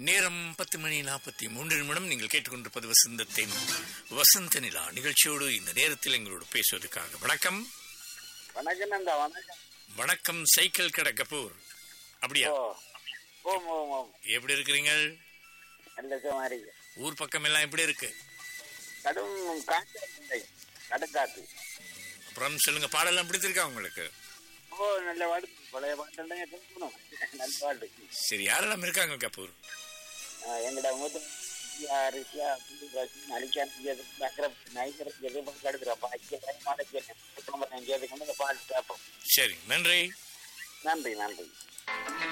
நேரம் பத்து மணி நாற்பத்தி மூன்று நிமிடம் நீங்கள் கேட்டுக்கொண்டிருப்பது வசந்தத்தின் வசந்த நிலா நிகழ்ச்சியோடு இந்த நேரத்தில் எங்களோடு பேசுவதற்காக வணக்கம் வணக்கம் நந்தா வணக்கம் வணக்கம் சைக்கிள் கடை கபூர் அப்படியா ஓ ஓம் ஓம் ஓம் எப்படி இருக்கிறீங்க நல்ல சுமாரி ஊர் பக்கம் எல்லாம் எப்படி இருக்கு கடும் காற்று இல்லை கடுக்காத்து அப்புறம் சொல்லுங்க பாடலாம் பிடித்திருக்கா உங்களுக்கு ஓ நல்ல பாட்டு பழைய பாட்டு கேட்கணும் நல்ல பாட்டு சரி யாரெல்லாம் இருக்காங்க கபூர் ஆ, எங்கட மூத்த ரிஷியா புள்ளி காசி நலிக்கான அக்கறம் நைக்கிறதுக்கு எதுவும் கடுக்குறப்பா ஐக்கிய பயமான கேட்டேன் கேட்டுக்கொண்டு இந்த பாட்டு கேட்போம் சரி நன்றி நன்றி நன்றி